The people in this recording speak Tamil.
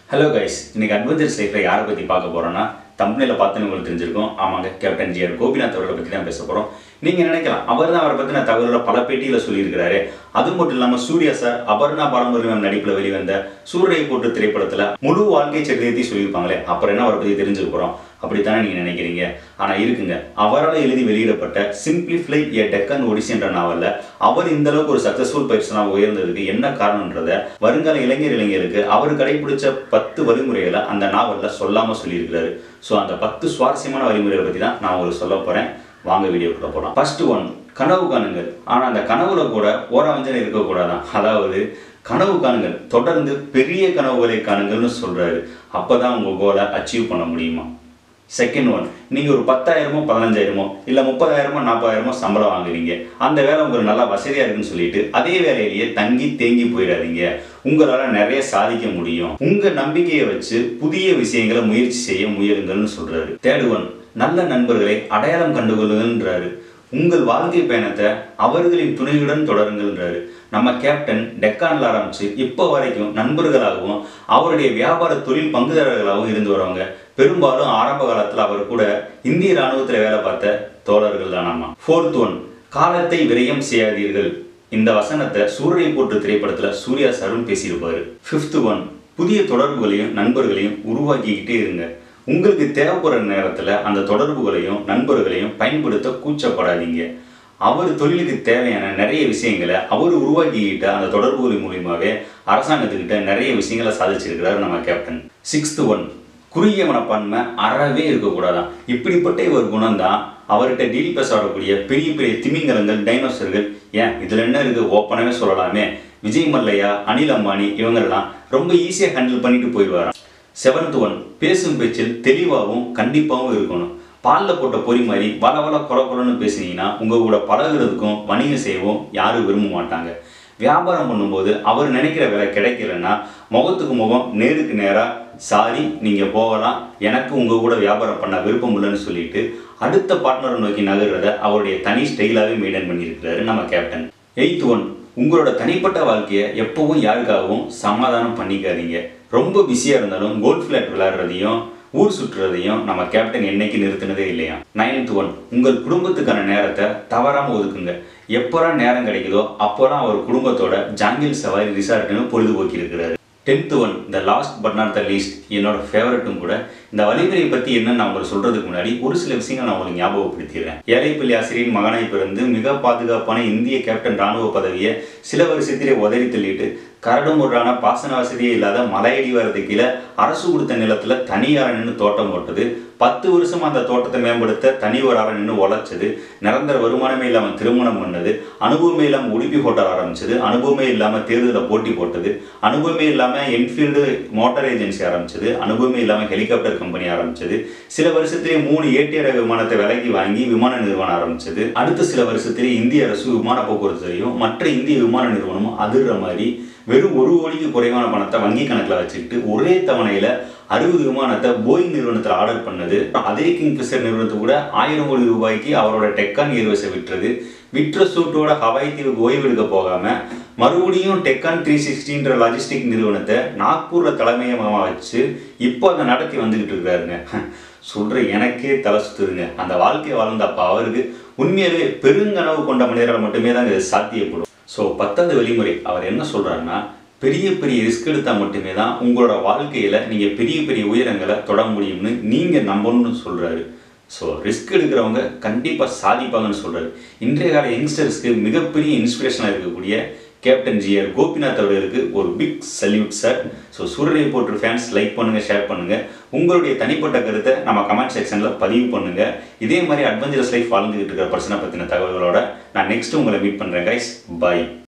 ஹலோ கைஸ் இன்னைக்கு அட்வென்ச்சர்ஸ் லைஃப்பில் யாரை பற்றி பார்க்க போகிறோன்னா தம்பனியில் பார்த்துன்னு உங்களுக்கு தெரிஞ்சிருக்கும் ஆமாங்க கேப்டன் ஜிஆர் கோபிநாத் அவர்களை பற்றி தான் பேச போகிறோம் நீங்கள் நினைக்கலாம் அவர் தான் அவரை பற்றின தகவல்களை பல பேட்டியில் சொல்லியிருக்கிறாரு அது மட்டும் இல்லாமல் சூர்யா சார் அபர்ணா பாரம்பரியம் நடிப்பில் வெளிவந்த சூரிய போட்டு திரைப்படத்தில் முழு வாழ்க்கை சரித்திரத்தை சொல்லியிருப்பாங்களே அப்புறம் என்ன அவரை பற்றி தெரிஞ்சுக்க போகிறோம் அப்படித்தானே நீங்கள் நினைக்கிறீங்க ஆனால் இருக்குங்க அவரால் எழுதி வெளியிடப்பட்ட சிம்பிளிஃபை ஏ டெக்கன் ஒடிசி என்ற நாவலில் அவர் இந்த அளவுக்கு ஒரு சக்ஸஸ்ஃபுல் பர்சனாக உயர்ந்ததுக்கு என்ன காரணன்றத வருங்கால இளைஞர் இளைஞருக்கு அவர் கடைபிடிச்ச பத்து வழிமுறைகளை அந்த நாவலில் சொல்லாமல் சொல்லியிருக்கிறாரு ஸோ அந்த பத்து சுவாரஸ்யமான வழிமுறைகளை பற்றி தான் நான் உங்களுக்கு சொல்ல போகிறேன் வாங்க வீடியோக்குள்ள போகலாம் ஃபர்ஸ்ட் ஒன் கனவு காணுங்கள் ஆனால் அந்த கனவுல கூட ஓரவஞ்சனை இருக்கக்கூடாதான் அதாவது கனவு காணுங்கள் தொடர்ந்து பெரிய கனவுகளை காணுங்கள்னு சொல்றாரு அப்பதான் உங்க கோலை அச்சீவ் பண்ண முடியுமா செகண்ட் ஒன் நீங்கள் ஒரு பத்தாயிரமோ பதினஞ்சாயிரமோ இல்லை முப்பதாயிரமோ நாற்பதாயிரமோ சம்பளம் வாங்குறீங்க அந்த வேலை உங்களுக்கு நல்லா வசதியாக இருக்குன்னு சொல்லிட்டு அதே வேலையிலேயே தங்கி தேங்கி போயிடாதீங்க உங்களால் நிறைய சாதிக்க முடியும் உங்கள் நம்பிக்கையை வச்சு புதிய விஷயங்களை முயற்சி செய்ய முயலுங்கள்னு சொல்கிறாரு தேர்ட் ஒன் நல்ல நண்பர்களை அடையாளம் கண்டுகொள்ளுங்கன்றாரு உங்கள் வாழ்க்கை பயணத்தை அவர்களின் துணையுடன் தொடருங்கள்ன்றாரு நம்ம கேப்டன் டெக்கான்ல ஆரம்பிச்சு இப்போ வரைக்கும் நண்பர்களாகவும் அவருடைய வியாபார தொழில் பங்குதாரர்களாகவும் இருந்து வரவங்க பெரும்பாலும் ஆரம்ப காலத்தில் அவர் கூட இந்திய ராணுவத்தில் வேலை பார்த்த தோழர்கள் தானாமா ஃபோர்த் ஒன் காலத்தை விரயம் செய்யாதீர்கள் இந்த வசனத்தை சூரிய போட்டு திரைப்படத்தில் சூர்யா சாரும் பேசியிருப்பாரு ஃபிஃப்த் ஒன் புதிய தொடர்புகளையும் நண்பர்களையும் உருவாக்கிக்கிட்டே இருங்க உங்களுக்கு தேவைப்படுற நேரத்தில் அந்த தொடர்புகளையும் நண்பர்களையும் பயன்படுத்த கூச்சப்படாதீங்க அவர் தொழிலுக்கு தேவையான நிறைய விஷயங்களை அவர் உருவாக்கிக்கிட்ட அந்த தொடர்புகளின் மூலியமாகவே அரசாங்கத்துக்கிட்ட நிறைய விஷயங்களை சாதிச்சிருக்கிறார் நம்ம கேப்டன் சிக்ஸ்த் ஒன் குறுகிய மனப்பான்மை அறவே இருக்கக்கூடாதான் இப்படிப்பட்ட இவர் குணம்தான் அவர்கிட்ட டீல் பேச வரக்கூடிய பெரிய பெரிய திமிங்கலங்கள் டைனோசர்கள் ஏன் இதில் என்ன இருக்குது ஓப்பனாகவே சொல்லலாமே விஜய் மல்லையா அனில் அம்பானி இவங்கெல்லாம் ரொம்ப ஈஸியாக ஹேண்டில் பண்ணிட்டு போயிடுவாராம் செவன்த் ஒன் பேசும் பேச்சில் தெளிவாகவும் கண்டிப்பாகவும் இருக்கணும் பாலில் போட்ட பொறி மாதிரி வள வள கொல கொலன்னு பேசுனீங்கன்னா உங்கள் கூட பழகுறதுக்கும் வணிகம் செய்யவும் யாரும் விரும்ப மாட்டாங்க வியாபாரம் பண்ணும்போது அவர் நினைக்கிற வேலை கிடைக்கலன்னா முகத்துக்கு முகம் நேருக்கு நேராக சாரி நீங்கள் போகலாம் எனக்கு உங்கள் கூட வியாபாரம் பண்ண விருப்பம் இல்லைன்னு சொல்லிட்டு அடுத்த பார்ட்னரை நோக்கி நகர்றத அவருடைய தனி ஸ்டைலாகவே மெயின்டைன் பண்ணியிருக்கிறாரு நம்ம கேப்டன் எயித் ஒன் உங்களோட தனிப்பட்ட வாழ்க்கையை எப்பவும் யாருக்காகவும் சமாதானம் பண்ணிக்காதீங்க ரொம்ப பிஸியாக இருந்தாலும் கோல்ட் ஃபிளாட் விளையாடுறதையும் ஊர் சுற்றுறதையும் நம்ம கேப்டன் என்னைக்கு நிறுத்தினதே இல்லையா நைன்த் ஒன் உங்கள் குடும்பத்துக்கான நேரத்தை தவறாமல் ஒதுக்குங்க எப்போலாம் நேரம் கிடைக்குதோ அப்போலாம் அவர் குடும்பத்தோட ஜாங்கில் சவாரி ரிசார்ட்னு பொழுதுபோக்கி இருக்கிறாரு tenth one the last but not the least என்னோட ஃபேவரட்டும் கூட இந்த வழிமுறையை பற்றி என்னன்னு நான் உங்களுக்கு சொல்கிறதுக்கு முன்னாடி ஒரு சில விஷயங்கள் நான் உங்களுக்கு ஞாபகப்படுத்திடுறேன் ஏழைப்பள்ளி ஆசிரியரின் மகனாய் பிறந்து மிக பாதுகாப்பான இந்திய கேப்டன் ராணுவ பதவியை சில வருஷத்திலே உதறி தள்ளிட்டு கரடுமுரடான பாசன வசதியே இல்லாத மலையடி வரது கீழே அரசு கொடுத்த நிலத்தில் தனியார நின்று தோட்டம் போட்டது பத்து வருஷம் அந்த தோட்டத்தை மேம்படுத்த தனி ஒரு ஆளை நின்று உழைச்சது நிரந்தர வருமானமே இல்லாமல் திருமணம் பண்ணது அனுபவமே இல்லாமல் உடுப்பி ஹோட்டல் ஆரம்பிச்சது அனுபவமே இல்லாமல் தேர்தலில் போட்டி போட்டது அனுபவமே இல்லாமல் என்ஃபீல்டு மோட்டார் ஏஜென்சி ஆரம்பிச்சது அனுபவமே இல்லாமல் ஹெலிகாப்டர் கம்பெனி ஆரம்பிச்சது சில வருஷத்திலே மூணு ஏடிஆர் விமானத்தை விலைக்கு வாங்கி விமான நிறுவனம் ஆரம்பிச்சது அடுத்த சில வருஷத்திலே இந்திய அரசு விமான போக்குவரத்துறையும் மற்ற இந்திய விமான நிறுவனமும் அதிர்ற மாதிரி வெறும் ஒரு கோடிக்கு குறைவான பணத்தை வங்கி கணக்கில் வச்சுக்கிட்டு ஒரே தவணையில் அறுபது விமானத்தை போயிங் நிறுவனத்தில் ஆர்டர் பண்ணது அதே கிங்ஃபிஷர் நிறுவனத்தை கூட ஆயிரம் கோடி ரூபாய்க்கு அவரோட டெக்கான் ஏர்வேஸை விட்டுறது விற்ற சூட்டோட ஹவாய் தீவுக்கு ஓய்வெடுக்க போகாமல் மறுபடியும் டெக்கான் த்ரீ சிக்ஸ்டின்ற லாஜிஸ்டிக் நிறுவனத்தை நாக்பூரில் தலைமையமாக வச்சு இப்போ அதை நடத்தி வந்துக்கிட்டு இருக்கிறாருங்க சொல்கிற எனக்கே தலை சுத்துதுங்க அந்த வாழ்க்கையை வாழ்ந்தப்ப அவருக்கு உண்மையாகவே பெருங்கனவு கொண்ட மனிதரால் மட்டுமே தான் இது சாத்தியப்படும் ஸோ பத்தாவது வழிமுறை அவர் என்ன சொல்கிறாருன்னா பெரிய பெரிய ரிஸ்க் எடுத்தால் மட்டுமே தான் உங்களோட வாழ்க்கையில் நீங்கள் பெரிய பெரிய உயரங்களை தொட முடியும்னு நீங்கள் நம்பணும்னு சொல்கிறாரு ஸோ ரிஸ்க் எடுக்கிறவங்க கண்டிப்பாக சாதிப்பாங்கன்னு சொல்கிறாரு இன்றைய கால யங்ஸ்டர்ஸ்க்கு மிகப்பெரிய இன்ஸ்பிரேஷனாக இருக்கக்கூடிய கேப்டன் ஜிஆர் கோபிநாத் அவர்களுக்கு ஒரு பிக் சல்யூட் சார் ஸோ சூரியனை போட்டு ஃபேன்ஸ் லைக் பண்ணுங்கள் ஷேர் பண்ணுங்கள் உங்களுடைய தனிப்பட்ட கருத்தை நம்ம கமெண்ட் செக்ஷனில் பதிவு பண்ணுங்கள் இதே மாதிரி அட்வென்ச்சரஸ் லைஃப் வாழ்ந்துகிட்டு இருக்கிற பர்சனை பற்றின தகவல்களோட நான் நெக்ஸ்ட் உங்களை மீட் பண்ணுறேன் கைஸ் பாய்